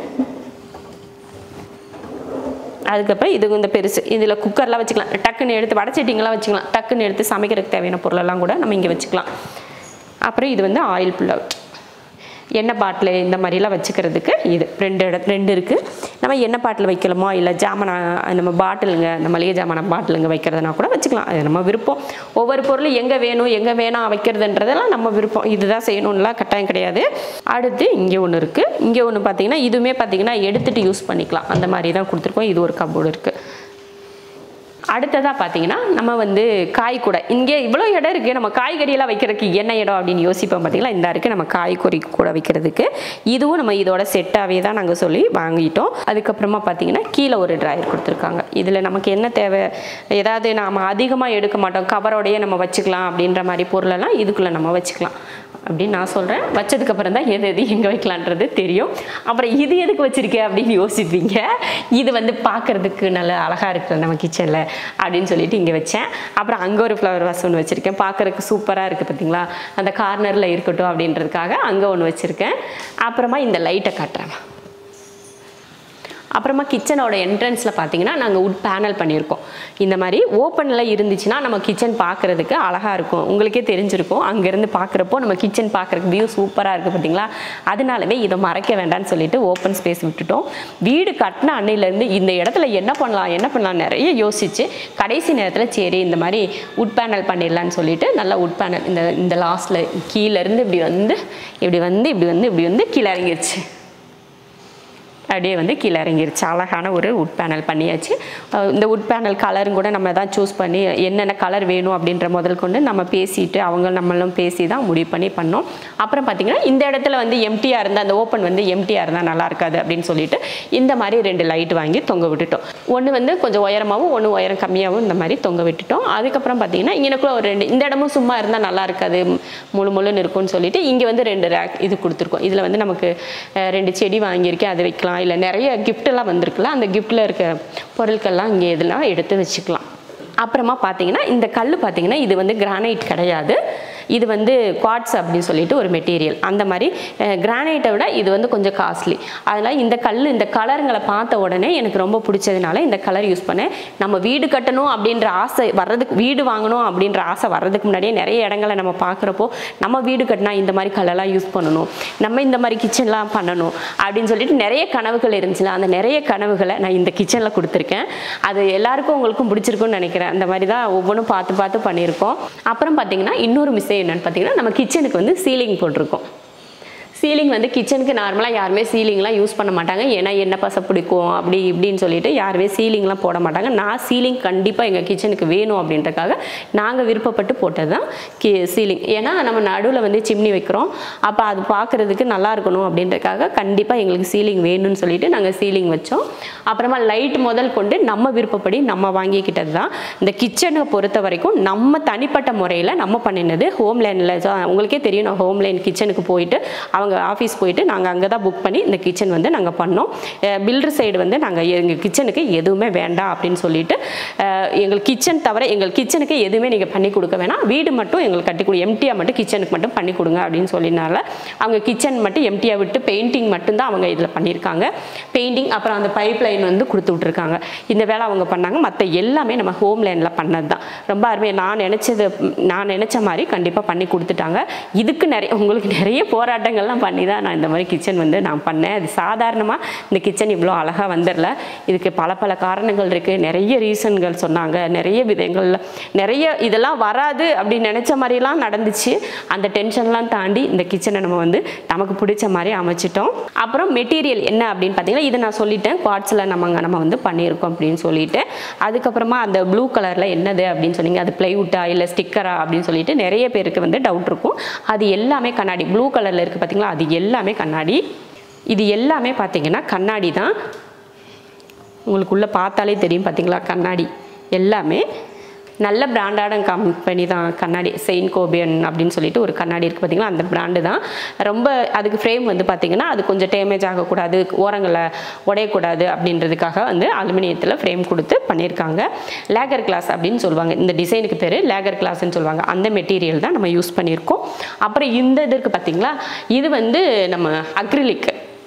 அதுக்கப்புறம் இது இந்த பெருசு இதில் குக்கர்லாம் வச்சுக்கலாம் டக்குன்னு எடுத்து வடச்சட்டிங்கெல்லாம் வச்சுக்கலாம் டக்குன்னு எடுத்து சமைக்கிறதுக்கு தேவையான பொருளெல்லாம் கூட நம்ம இங்கே வச்சுக்கலாம் அப்புறம் இது வந்து ஆயில் புல்லவ் எண்ணெய் பாட்டில் இந்த மாதிரிலாம் வச்சுக்கிறதுக்கு இது ரெண்டு இட ரெண்டு இருக்குது நம்ம எண்ணெய் பாட்டில் வைக்கலாமோ இல்லை ஜாமான் நம்ம பாட்டிலுங்க இந்த மளிகை ஜாமான பாட்டிலுங்க வைக்கிறதுனா கூட வச்சுக்கலாம் அது நம்ம விருப்பம் ஒவ்வொரு பொருளும் எங்கே வேணும் எங்கே வேணாம் வைக்கிறதுன்றதெல்லாம் நம்ம விருப்பம் இதுதான் செய்யணும்லாம் கட்டாயம் கிடையாது அடுத்து இங்கே ஒன்று இருக்குது இங்கே ஒன்று பார்த்தீங்கன்னா இதுவுமே பார்த்தீங்கன்னா எடுத்துகிட்டு யூஸ் பண்ணிக்கலாம் அந்த மாதிரி தான் கொடுத்துருக்கோம் இது ஒரு கப்போர்டு இருக்குது அடுத்ததாக பார்த்தீங்கன்னா நம்ம வந்து காய் கூட இங்கே இவ்வளோ இடம் இருக்குது நம்ம காய்கறியெல்லாம் வைக்கிறதுக்கு என்ன இடம் அப்படின்னு யோசிப்போம் பார்த்தீங்களா இந்த இருக்குது நம்ம காய்கறி கூட வைக்கிறதுக்கு இதுவும் நம்ம இதோட செட்டாகவே தான் நாங்கள் சொல்லி வாங்கிட்டோம் அதுக்கப்புறமா பார்த்தீங்கன்னா கீழே ஒரு ட்ராயர் கொடுத்துருக்காங்க இதில் நமக்கு என்ன தேவை ஏதாவது நாம் அதிகமாக எடுக்க மாட்டோம் கவரோடையே நம்ம வச்சுக்கலாம் அப்படின்ற மாதிரி பொருளெல்லாம் இதுக்குள்ளே நம்ம வச்சுக்கலாம் அப்படின்னு நான் சொல்கிறேன் வச்சதுக்கப்புறம் தான் எது எது எங்கே வைக்கலான்றது தெரியும் அப்புறம் இது எதுக்கு வச்சுருக்கேன் அப்படின்னு யோசிப்பீங்க இது வந்து பார்க்குறதுக்கு நல்ல அழகாக இருக்குது நம்ம கிச்சனில் அப்படின்னு சொல்லிட்டு இங்கே வச்சேன் அப்புறம் அங்கே ஒரு ஃப்ளவர் வாஸ் ஒன்று வச்சுருக்கேன் பார்க்குறதுக்கு சூப்பராக இருக்குது பார்த்தீங்களா அந்த கார்னரில் இருக்கட்டும் அப்படின்றதுக்காக அங்கே ஒன்று வச்சுருக்கேன் அப்புறமா இந்த லைட்டை காட்டுறேன் அப்புறமா கிச்சனோட என்ட்ரன்ஸில் பார்த்தீங்கன்னா நாங்கள் உட் பேனல் பண்ணியிருக்கோம் இந்த மாதிரி ஓப்பனில் இருந்துச்சுன்னா நம்ம கிச்சன் பார்க்குறதுக்கு அழகாக இருக்கும் உங்களுக்கே தெரிஞ்சிருக்கும் அங்கேருந்து பார்க்குறப்போ நம்ம கிச்சன் பார்க்குறக்கு வியூ சூப்பராக இருக்குது பார்த்தீங்களா அதனாலவே இதை மறைக்க வேண்டாம்னு சொல்லிட்டு ஓப்பன் ஸ்பேஸ் விட்டுட்டோம் வீடு கட்டின அன்னையிலேருந்து இந்த இடத்துல என்ன பண்ணலாம் என்ன பண்ணலாம் நிறைய யோசிச்சு கடைசி நேரத்தில் சரி இந்த மாதிரி உட் பேனல் பண்ணிடலான்னு சொல்லிட்டு நல்லா உட் பேனல் இந்த இந்த லாஸ்ட்டில் கீழேருந்து இப்படி வந்து இப்படி வந்து இப்படி வந்து இப்படி வந்து கீழே இறங்கிருச்சு அப்படியே வந்து கீழே இறங்கிருச்சு அழகான ஒரு உட் பேனல் பண்ணியாச்சு அஹ் இந்த உட் பேனல் கலரும் கூட நம்ம தான் சூஸ் பண்ணி என்னென்ன கலர் வேணும் அப்படின்ற முதல் கொண்டு நம்ம பேசிட்டு அவங்க நம்மளும் பேசி தான் முடிவு பண்ணி பண்ணோம் அப்புறம் பார்த்திங்கன்னா இந்த இடத்துல வந்து எம்டியாக இருந்தால் அந்த ஓப்பன் வந்து எம்டியாக இருந்தால் நல்லா இருக்காது அப்படின்னு சொல்லிட்டு இந்த மாதிரி ரெண்டு லைட் வாங்கி தொங்க விட்டுட்டோம் ஒன்று வந்து கொஞ்சம் உயரமாகவும் ஒன்று உயரம் கம்மியாகவும் இந்த மாதிரி தொங்க விட்டுட்டோம் அதுக்கப்புறம் பார்த்தீங்கன்னா இங்கனக்குள்ள ஒரு ரெண்டு இந்த இடமும் சும்மா இருந்தால் நல்லா இருக்காது முழு முழுன்னு இருக்கும்னு சொல்லிட்டு இங்கே வந்து ரெண்டு ரேக் இது கொடுத்துருக்கோம் இதில் வந்து நமக்கு அஹ், ரெண்டு செடி வாங்கியிருக்கேன் அதை வைக்கலாம் இல்லை நிறைய gift எல்லாம் வந்திருக்குல்ல அந்த கிஃப்ட்டில் இருக்க பொருட்கள்லாம் இங்கே இதெல்லாம் எடுத்து வச்சுக்கலாம் அப்புறமா பார்த்தீங்கன்னா இந்த கல் பார்த்தீங்கன்னா இது வந்து கிரானைட் கிடையாது இது வந்து குவாட்ஸ் அப்படின்னு சொல்லிட்டு ஒரு மெட்டீரியல் அந்த மாதிரி கிரானைட்டை விட இது வந்து கொஞ்சம் காஸ்ட்லி அதனால் இந்த கல் இந்த கலருங்களை பார்த்த உடனே எனக்கு ரொம்ப பிடிச்சதுனால இந்த கலர் யூஸ் பண்ணேன் நம்ம வீடு கட்டணும் அப்படின்ற ஆசை வர்றதுக்கு வீடு வாங்கணும் அப்படின்ற ஆசை வர்றதுக்கு முன்னாடியே நிறைய இடங்களை நம்ம பார்க்குறப்போ நம்ம வீடு கட்டினா இந்த மாதிரி கலர்லாம் யூஸ் பண்ணணும் நம்ம இந்த மாதிரி கிச்சன்லாம் பண்ணணும் அப்படின்னு சொல்லிட்டு நிறைய கனவுகள் இருந்துச்சுல அந்த நிறைய கனவுகளை நான் இந்த கிச்சனில் கொடுத்துருக்கேன் அது எல்லாருக்கும் உங்களுக்கும் பிடிச்சிருக்கும்னு நினைக்கிறேன் அந்த மாதிரி தான் ஒவ்வொன்றும் பார்த்து பார்த்து பண்ணியிருக்கோம் அப்புறம் பார்த்தீங்கன்னா இன்னொரு விஷயம் என்னன்னு பார்த்தீங்கன்னா நம்ம கிச்சனுக்கு வந்து சீலிங் போட்டிருக்கோம் சீலிங் வந்து கிச்சனுக்கு நார்மலாக யாருமே சீலிங்லாம் யூஸ் பண்ண மாட்டாங்க ஏன்னா என்ன பச பிடிக்கும் அப்படி இப்படின்னு சொல்லிட்டு யாருமே சீலிங்லாம் போட மாட்டாங்க நான் சீலிங் கண்டிப்பாக எங்கள் கிச்சனுக்கு வேணும் அப்படின்றக்காக நாங்கள் விருப்பப்பட்டு போட்டது தான் கி சீலிங் ஏன்னா நம்ம நடுவில் வந்து சிம்னி வைக்கிறோம் அப்போ அது பார்க்குறதுக்கு நல்லா இருக்கணும் அப்படின்றக்காக கண்டிப்பாக எங்களுக்கு சீலிங் வேணும்னு சொல்லிட்டு நாங்கள் சீலிங் வச்சோம் அப்புறமா லைட் முதல் கொண்டு நம்ம விருப்பப்படி நம்ம வாங்கிக்கிட்டது தான் இந்த கிச்சனை பொறுத்த வரைக்கும் நம்ம தனிப்பட்ட முறையில் நம்ம பண்ணினது ஹோம் லைனில் உங்களுக்கே தெரியும் நான் ஹோம் லைன் கிச்சனுக்கு போயிட்டு அவங்க ஆஃபீஸ் போயிட்டு நாங்கள் அங்கே தான் புக் பண்ணி இந்த கிச்சன் வந்து நாங்கள் பண்ணோம் பில்டர் சைடு வந்து நாங்கள் எங்கள் கிச்சனுக்கு எதுவுமே வேண்டாம் அப்படின்னு சொல்லிட்டு அஹ், எங்கள் கிச்சன் தவிர எங்கள் கிச்சனுக்கு எதுவுமே நீங்கள் பண்ணி கொடுக்க வேணாம் வீடு மட்டும் எங்களுக்கு கட்டி கொடு எம்டியாக மட்டும் கிச்சனுக்கு மட்டும் பண்ணி கொடுங்க அப்படின்னு சொல்லினால அவங்க கிச்சன் மட்டும் எம்டியாக விட்டு பெயிண்டிங் மட்டும்தான் அவங்க இதில் பண்ணியிருக்காங்க பெயிண்டிங் அப்புறம் அந்த பைப் லைன் வந்து கொடுத்து விட்ருக்காங்க இந்த வேலை அவங்க பண்ணாங்க மற்ற எல்லாமே நம்ம ஹோம் லைனில் பண்ணது தான் ரொம்ப அருமையாக நான் நினச்சது நான் நினச்ச மாதிரி கண்டிப்பாக பண்ணி கொடுத்துட்டாங்க இதுக்கு நிறைய உங்களுக்கு நிறைய போராட்டங்கள்லாம் பண்ணி தான் நான் இந்த மாதிரி கிச்சன் வந்து நான் பண்ணேன் அது சாதாரணமாக இந்த கிச்சன் இவ்வளோ அழகாக வந்துடல இதுக்கு பல பல காரணங்கள் இருக்குது நிறைய ரீசன்கள் சொன்னாங்க நிறைய விதங்கள்ல நிறைய இதெல்லாம் வராது அப்படின்னு நினச்ச மாதிரிலாம் நடந்துச்சு அந்த டென்ஷன்லாம் தாண்டி இந்த கிச்சனை நம்ம வந்து நமக்கு பிடிச்ச மாதிரி அமைச்சிட்டோம் அப்புறம் மெட்டீரியல் என்ன அப்படின்னு பார்த்தீங்கன்னா இதை நான் சொல்லிட்டேன் குவாட்ஸில் நம்ம நம்ம வந்து பண்ணியிருக்கோம் அப்படின்னு சொல்லிட்டு அதுக்கப்புறமா அந்த ப்ளூ கலரில் என்னது அப்படின்னு சொன்னீங்க அது பிளைவுட்டா இல்லை ஸ்டிக்கரா அப்படின்னு சொல்லிட்டு நிறைய பேருக்கு வந்து டவுட் இருக்கும் அது எல்லாமே கண்ணாடி ப்ளூ கலரில் இருக்குது பார்த்தீங்களா அது எல்லாமே கண்ணாடி இது எல்லாமே பார்த்தீங்கன்னா கண்ணாடி தான் உங்களுக்குள்ளே பார்த்தாலே தெரியும் பார்த்தீங்களா கண்ணாடி எல்லாமே நல்ல பிராண்டான கம்பெனி தான் கண்ணாடி செயின் கோபியன் அப்படின்னு சொல்லிட்டு ஒரு கண்ணாடி இருக்குது பார்த்தீங்களா அந்த பிராண்டு தான் ரொம்ப அதுக்கு ஃப்ரேம் வந்து பார்த்தீங்கன்னா அது கொஞ்சம் டேமேஜ் ஆகக்கூடாது ஓரங்களை உடையக்கூடாது அப்படின்றதுக்காக வந்து அலுமினியத்தில் ஃப்ரேம் கொடுத்து பண்ணியிருக்காங்க லேகர் கிளாஸ் அப்படின்னு சொல்லுவாங்க இந்த டிசைனுக்கு பேர் லேகர் கிளாஸ்ன்னு சொல்லுவாங்க அந்த மெட்டீரியல் தான் நம்ம யூஸ் பண்ணியிருக்கோம் அப்புறம் இந்த இது இருக்குது பார்த்தீங்களா இது வந்து நம்ம அக்ரிலிக்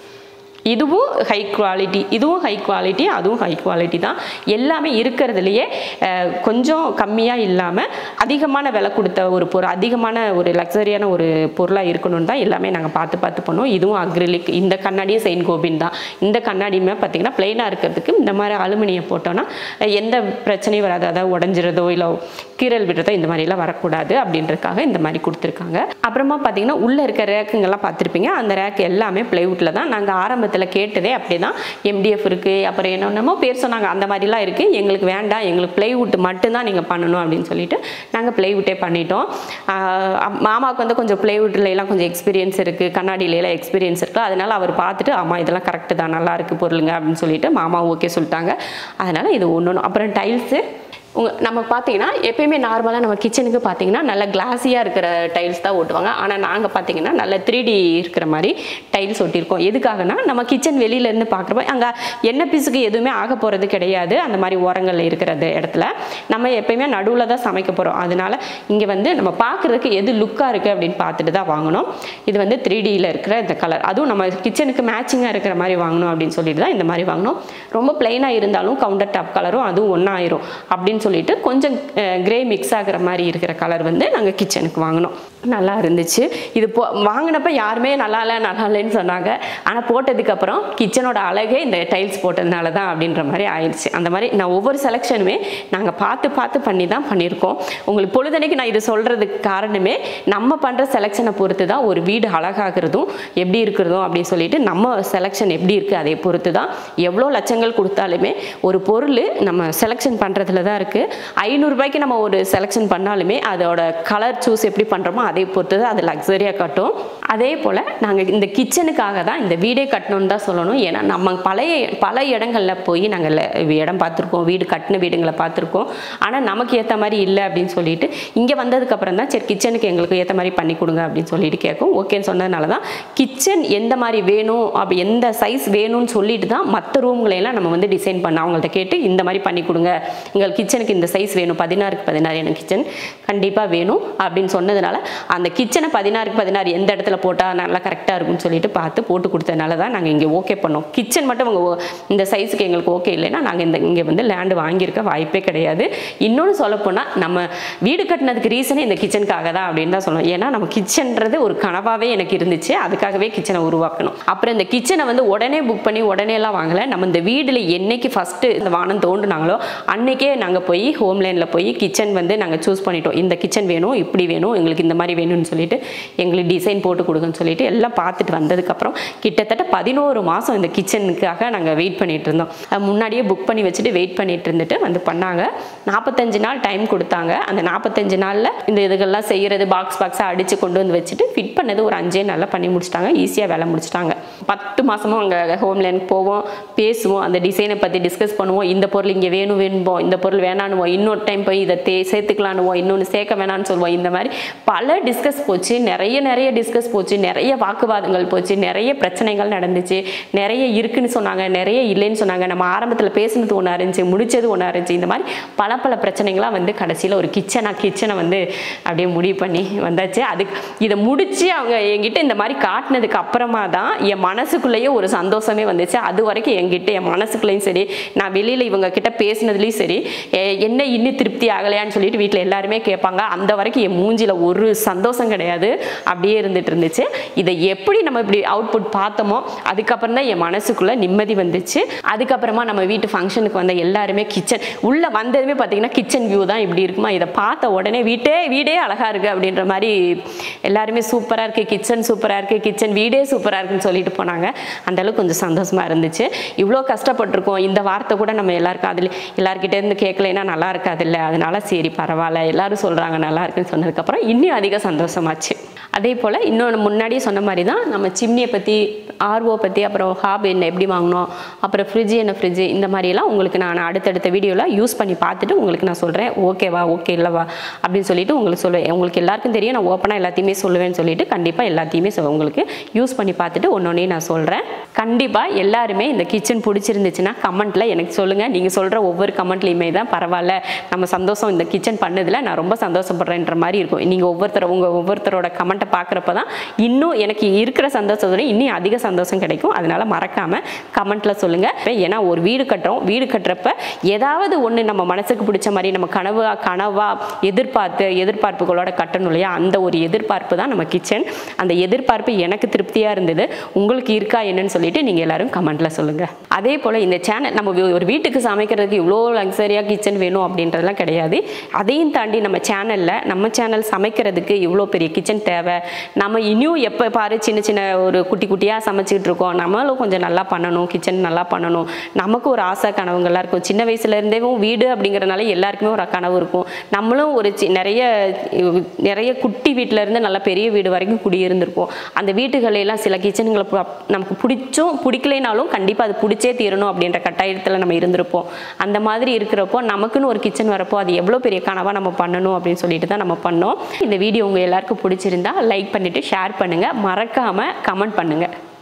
இதுவும் ஹை குவாலிட்டி இதுவும் ஹை குவாலிட்டி அதுவும் ஹை குவாலிட்டி தான் எல்லாமே இருக்கிறதுலையே அஹ், கொஞ்சம் கம்மியாக இல்லாமல் அதிகமான விலை கொடுத்த ஒரு பொருள் அதிகமான ஒரு லக்ஸரியான ஒரு பொருளாக இருக்கணும்னு தான் எல்லாமே நாங்கள் பார்த்து பார்த்து பண்ணோம் இதுவும் அக்ரிலிக் இந்த கண்ணாடியும் செயின் கோபின் தான் இந்த கண்ணாடியுமே பார்த்தீங்கன்னா பிளெயினாக இருக்கிறதுக்கு இந்த மாதிரி அலுமினியம் போட்டோன்னா அஹ், எந்த பிரச்சனையும் வராது அதாவது உடஞ்சிறதோ இல்லை கீரல் விடுறதோ இந்த மாதிரிலாம் வரக்கூடாது அப்படின்றதுக்காக இந்த மாதிரி கொடுத்துருக்காங்க அப்புறமா பார்த்தீங்கன்னா உள்ளே இருக்க ரேக்குங்கெல்லாம் பார்த்துருப்பீங்க அந்த ரேக் எல்லாமே பிளைவுட்டில் தான் நாங்கள் ஆரம்பத்தில் கேட்டதே அப்படி தான் எம்டிஎஃப் இருக்குது அப்புறம் என்னென்னமோ பேர் சொன்னாங்க அந்த மாதிரிலாம் இருக்குது எங்களுக்கு வேண்டாம் எங்களுக்கு பிளைவுட் மட்டும்தான் நீங்கள் பண்ணணும் அப்படின்னு சொல்லிட்டு நாங்கள் பிளைவுட்டே பண்ணிட்டோம் ஆஹ் அப்- மாமாவுக்கு வந்து கொஞ்சம் பிளைவுட்ல எல்லாம் கொஞ்சம் எக்ஸ்பீரியன்ஸ் இருக்குது கண்ணாடியில எல்லாம் எக்ஸ்பீரியன்ஸ் இருக்குது அதனால அவர் பார்த்துட்டு ஆமாம் இதெல்லாம் கரெக்டு தான் நல்லா இருக்குது பொருளுங்க அப்படின்னு சொல்லிட்டு மாமா ஓகே சொல்லிட்டாங்க அதனால் இது ஒன்று அப்புறம் டைல்ஸு உங்க நம்ம பார்த்தீங்கன்னா எப்பயுமே நார்மலாக நம்ம கிச்சனுக்கு பார்த்தீங்கன்னா நல்ல கிளாஸியாக இருக்கிற டைல்ஸ் தான் ஓட்டுவாங்க ஆனால் நாங்கள் பார்த்தீங்கன்னா நல்ல த்ரீ டி இருக்கிற மாதிரி டைல்ஸ் ஒட்டியிருக்கோம் எதுக்காகனா நம்ம கிச்சன் வெளியிலேருந்து பார்க்குறப்ப அங்கே எண்ணெய் பிசுக்கு எதுவுமே ஆக போகிறது கிடையாது அந்த மாதிரி ஓரங்களில் இருக்கிறது இடத்துல நம்ம எப்பயுமே நடுவில் தான் சமைக்க போகிறோம் அதனால இங்கே வந்து நம்ம பார்க்குறதுக்கு எது லுக்காக இருக்குது அப்படின்னு பார்த்துட்டு தான் வாங்கணும் இது வந்து த்ரீ டியில் இருக்கிற இந்த கலர் அதுவும் நம்ம கிச்சனுக்கு மேட்சிங்காக இருக்கிற மாதிரி வாங்கணும் அப்படின்னு சொல்லிட்டு தான் இந்த மாதிரி வாங்கணும் ரொம்ப பிளைனாக இருந்தாலும் கவுண்டர் டாப் கலரும் அதுவும் ஒன்றா ஆயிரும் அப்படின்னு சொல்லிட்டு கொஞ்சம் கிரே மிக்ஸ் ஆகுற மாதிரி இருக்கிற கலர் வந்து நாங்கள் கிச்சனுக்கு வாங்கினோம் நல்லா இருந்துச்சு இது போ வாங்கினப்ப யாருமே நல்லா இல்லை நல்லா இல்லைன்னு சொன்னாங்க ஆனால் போட்டதுக்கப்புறம் கிச்சனோட அழகே இந்த டைல்ஸ் போட்டதுனால தான் அப்படின்ற மாதிரி ஆயிடுச்சு அந்த மாதிரி நான் ஒவ்வொரு செலெக்ஷனுமே நாங்கள் பார்த்து பார்த்து பண்ணி தான் பண்ணியிருக்கோம் உங்களுக்கு பொழுதனைக்கு நான் இது சொல்கிறதுக்கு காரணமே நம்ம பண்ணுற செலெக்ஷனை பொறுத்து தான் ஒரு வீடு அழகாகிறதும் எப்படி இருக்கிறதும் அப்படின்னு சொல்லிட்டு நம்ம செலெக்ஷன் எப்படி இருக்குது அதை பொறுத்து தான் எவ்வளோ லட்சங்கள் கொடுத்தாலுமே ஒரு பொருள் நம்ம செலெக்ஷன் பண்ணுறதுல தான் இருக்குது ஐநூறுரூபாய்க்கு நம்ம ஒரு செலெக்ஷன் பண்ணாலுமே அதோட கலர் சூஸ் எப்படி பண்ணுறோமோ அதை பொறுத்து தான் அது லக்ஸரியாக கட்டும் அதே போல் நாங்கள் இந்த கிச்சனுக்காக தான் இந்த வீடே கட்டணும்னு தான் சொல்லணும் ஏன்னா நம்ம பழைய பல இடங்களில் போய் நாங்கள் இடம் பார்த்துருக்கோம் வீடு கட்டின வீடுங்களை பார்த்துருக்கோம் ஆனால் நமக்கு ஏற்ற மாதிரி இல்லை அப்படின்னு சொல்லிட்டு இங்கே வந்ததுக்கப்புறம் தான் சரி கிச்சனுக்கு எங்களுக்கு ஏற்ற மாதிரி பண்ணி கொடுங்க அப்படின்னு சொல்லிட்டு கேட்கும் ஓகேன்னு சொன்னதுனால தான் கிச்சன் எந்த மாதிரி வேணும் அப்படி எந்த சைஸ் வேணும்னு சொல்லிட்டு தான் மற்ற ரூம்களையெல்லாம் நம்ம வந்து டிசைன் பண்ண அவங்கள்ட்ட கேட்டு இந்த மாதிரி பண்ணி கொடுங்க எங்கள் கிச்சனுக்கு கிச்சனுக்கு இந்த சைஸ் வேணும் பதினாறுக்கு பதினாறு எனக்கு கிச்சன் கண்டிப்பாக வேணும் அப்படின்னு சொன்னதுனால அந்த கிச்சனை பதினாறுக்கு பதினாறு எந்த இடத்துல போட்டால் நல்லா கரெக்டாக இருக்கும்னு சொல்லிட்டு பார்த்து போட்டு கொடுத்ததுனால தான் நாங்கள் இங்கே ஓகே பண்ணோம் கிச்சன் மட்டும் அவங்க ஓ- இந்த சைஸுக்கு எங்களுக்கு ஓகே இல்லைன்னா நாங்கள் இந்த இங்கே வந்து லேண்டு வாங்கியிருக்க வாய்ப்பே கிடையாது இன்னொன்று சொல்லப்போனால் நம்ம வீடு கட்டினதுக்கு ரீசனே இந்த கிச்சனுக்காக தான் அப்படின்னு தான் சொல்லணும் ஏன்னா நம்ம கிச்சன்றது ஒரு கனவாகவே எனக்கு இருந்துச்சு அதுக்காகவே கிச்சனை உருவாக்கணும் அப்புறம் இந்த கிச்சனை வந்து உடனே புக் பண்ணி உடனே எல்லாம் வாங்கலை நம்ம இந்த வீட்டில் என்னைக்கு ஃபஸ்ட்டு இந்த வானம் தோண்டுனாங்களோ அன்னைக்கே நாங்கள் போய் ஹோம்லேனில் போய் கிச்சன் வந்து நாங்கள் சூஸ் பண்ணிட்டோம் இந்த கிச்சன் வேணும் இப்படி வேணும் எங்களுக்கு இந்த மாதிரி வேணும்னு சொல்லிட்டு எங்களுக்கு டிசைன் போட்டு கொடுங்கன்னு சொல்லிட்டு எல்லாம் பார்த்துட்டு வந்ததுக்கப்புறம் கிட்டத்தட்ட பதினோரு மாதம் இந்த கிச்சனுக்காக நாங்கள் வெயிட் பண்ணிட்டு இருந்தோம் அது முன்னாடியே புக் பண்ணி வச்சுட்டு வெயிட் பண்ணிட்டு இருந்துட்டு வந்து பண்ணாங்க நாற்பத்தஞ்சு நாள் டைம் கொடுத்தாங்க அந்த நாற்பத்தஞ்சு நாளில் இந்த இதுகள்லாம் செய்கிறது பாக்ஸ் பாக்ஸாக அடித்து கொண்டு வந்து வச்சுட்டு ஃபிட் பண்ணது ஒரு அஞ்சே நாளில் பண்ணி முடிச்சிட்டாங்க ஈஸியாக வேலை முடிச்சிட்டாங்க பத்து மாதமும் அங்கே ஹோம்லேண்ட் போவோம் பேசுவோம் அந்த டிசைனை பற்றி டிஸ்கஸ் பண்ணுவோம் இந்த பொருள் இங்கே வேணும் வேணும்போம் இந்த பொருள் வேணான்னுவோம் இன்னொரு டைம் போய் இதை தே சேர்த்துக்கலான்னுவோம் இன்னொன்று சேர்க்க வேணான்னு சொல்லுவோம் இந்த மாதிரி பல டிஸ்கஸ் போச்சு நிறைய நிறைய டிஸ்கஸ் போச்சு நிறைய வாக்குவாதங்கள் போச்சு நிறைய பிரச்சனைகள் நடந்துச்சு நிறைய இருக்குன்னு சொன்னாங்க நிறைய இல்லைன்னு சொன்னாங்க நம்ம ஆரம்பத்தில் பேசுனது ஒன்றா இருந்துச்சு முடிச்சது ஒன்றா இருந்துச்சு இந்த மாதிரி பல பல பிரச்சனைகள்லாம் வந்து கடைசியில் ஒரு கிச்சனாக கிச்சனை வந்து அப்படியே முடிவு பண்ணி வந்தாச்சு அதுக்கு இதை முடிச்சு அவங்க என்கிட்ட இந்த மாதிரி காட்டினதுக்கு அப்புறமா தான் என் மனசுக்குள்ளேயே ஒரு சந்தோஷமே வந்துச்சு அது வரைக்கும் என்கிட்ட என் மனசுக்குள்ளேயும் சரி நான் வெளியில் இவங்க கிட்ட பேசினதுலேயும் சரி எ- என்ன இன்னும் திருப்தி ஆகலையான்னு சொல்லிட்டு வீட்டில் எல்லாருமே கேட்பாங்க அந்த வரைக்கும் என் மூஞ்சில ஒரு சந்தோஷம் கிடையாது அப்படியே இருந்துட்டு இருந்துச்சு இதை எப்படி நம்ம இப்படி அவுட்புட் பார்த்தோமோ அதுக்கப்புறம் தான் என் மனசுக்குள்ள நிம்மதி வந்துச்சு அதுக்கப்புறமா நம்ம வீட்டு ஃபங்க்ஷனுக்கு வந்த எல்லாருமே கிச்சன் உள்ள வந்ததுமே பார்த்தீங்கன்னா கிச்சன் வியூ தான் இப்படி இருக்குமா இதை பார்த்த உடனே வீட்டே வீடே அழகா இருக்கு அப்படின்ற மாதிரி எல்லாருமே சூப்பராக இருக்கு கிச்சன் சூப்பராக இருக்கு கிச்சன் வீடே சூப்பராக இருக்குன்னு சொல்லிட்டு போனாங்க அந்த அளவுக்கு கொஞ்சம் சந்தோஷமா இருந்துச்சு இவ்வளோ கஷ்டப்பட்டிருக்கோம் இந்த வார்த்தை கூட நம்ம எல்லாருக்கும் அதில் எல்லார்கிட்ட இருந்து கேட்கலைன்னா நல்லா இருக்காதுல்ல அதனால சரி பரவாயில்ல எல்லாரும் சொல்றாங்க நல்லா இருக்குன்னு சொன்னதுக்கப்புறம் இன்னும் அதிக சந்தோஷமாச்சு அதே போல் இன்னொன்று முன்னாடியே சொன்ன மாதிரி தான் நம்ம சிம்னியை பற்றி ஆர்ஓ பற்றி அப்புறம் ஹாப் என்ன எப்படி வாங்கணும் அப்புறம் ஃப்ரிட்ஜ் என்ன ஃப்ரிட்ஜ் இந்த மாதிரியெல்லாம் உங்களுக்கு நான் அடுத்தடுத்த வீடியோவில் யூஸ் பண்ணி பார்த்துட்டு உங்களுக்கு நான் சொல்கிறேன் ஓகேவா ஓகே இல்லைவா அப்படின்னு சொல்லிட்டு உங்களுக்கு சொல்லுவேன் உங்களுக்கு எல்லாருக்கும் தெரியும் நான் ஓப்பனாக எல்லாத்தையுமே சொல்லுவேன்னு சொல்லிட்டு கண்டிப்பாக எல்லாத்தையுமே சொ- உங்களுக்கு யூஸ் பண்ணி பார்த்துட்டு ஒன்று நான் சொல்கிறேன் கண்டிப்பாக எல்லாருமே இந்த கிச்சன் பிடிச்சிருந்துச்சுன்னா கமெண்ட்டில் எனக்கு சொல்லுங்கள் நீங்கள் சொல்கிற ஒவ்வொரு கமெண்ட்லேயுமே தான் பரவாயில்ல நம்ம சந்தோஷம் இந்த கிச்சன் பண்ணதில் நான் ரொம்ப சந்தோஷப்படுறேன்ற மாதிரி இருக்கும் நீங்கள் ஒவ்வொருத்தர் உங்கள் ஒவ்வொருத்தரோட கமெண்ட்டை பார்க்குறப்ப தான் இன்னும் எனக்கு இருக்கிற சந்தோஷத்தோட இன்னும் அதிக சந்தோஷம் கிடைக்கும் அதனால மறக்காமல் கமெண்ட்டில் சொல்லுங்கள் ஏன்னா ஒரு வீடு கட்டுறோம் வீடு கட்டுறப்ப ஏதாவது ஒன்று நம்ம மனசுக்கு பிடிச்ச மாதிரி நம்ம கனவா கனவா எதிர்பார்த்து எதிர்பார்ப்புகளோட கட்டணும் இல்லையா அந்த ஒரு எதிர்பார்ப்பு தான் நம்ம கிச்சன் அந்த எதிர்பார்ப்பு எனக்கு திருப்தியாக இருந்தது உங்களுக்கு இருக்கா என்னன்னு சொல்லிட்டு நீங்கள் எல்லாரும் கமெண்ட்ல சொல்லுங்கள் அதே போல் இந்த சேனல் நம்ம வீ- ஒரு வீட்டுக்கு சமைக்கிறதுக்கு இவ்வளோ லக்ஸரியாக கிச்சன் வேணும் அப்படின்றதெல்லாம் கிடையாது அதையும் தாண்டி நம்ம சேனலில் நம்ம சேனல் சமைக்கிறதுக்கு இவ்வளோ பெரிய கிச்சன் தேவை நம்ம இன்னும் எப்போ பாரு சின்ன சின்ன ஒரு குட்டி குட்டியாக சமைச்சிக்கிட்டு இருக்கோம் நம்மளும் கொஞ்சம் நல்லா பண்ணணும் கிச்சன் நல்லா பண்ணணும் நமக்கு ஒரு ஆசை கனவுங்கள்லாம் இருக்கும் சின்ன வயசுல இருந்தேவும் வீடு அப்படிங்கிறனால எல்லாருக்குமே ஒரு கனவு இருக்கும் நம்மளும் ஒரு சி- நிறைய நிறைய குட்டி வீட்டில இருந்து நல்ல பெரிய வீடு வரைக்கும் குடியிருந்திருப்போம் அந்த வீட்டுகளை எல்லாம் சில கிச்சனுங்களை பு- நமக்கு பிடிச்சும் பிடிக்கலைனாலும் கண்டிப்பாக அது பிடிச்சே தீரணும் அப்படின்ற கட்டாயத்தில் நம்ம இருந்திருப்போம் அந்த மாதிரி இருக்கிறப்போ நமக்குன்னு ஒரு கிச்சன் வரப்போ அது எவ்வளோ பெரிய கனவாக நம்ம பண்ணணும் அப்படின்னு சொல்லிட்டு தான் நம்ம பண்ணோம் இந்த வீடியோ உங்கள் எல்லாருக்கும் பிடிச்சிருந்தா லைக் பண்ணிவிட்டு ஷேர் பண்ணுங்கள் மறக்காமல் கமெண்ட் பண்ணுங்கள்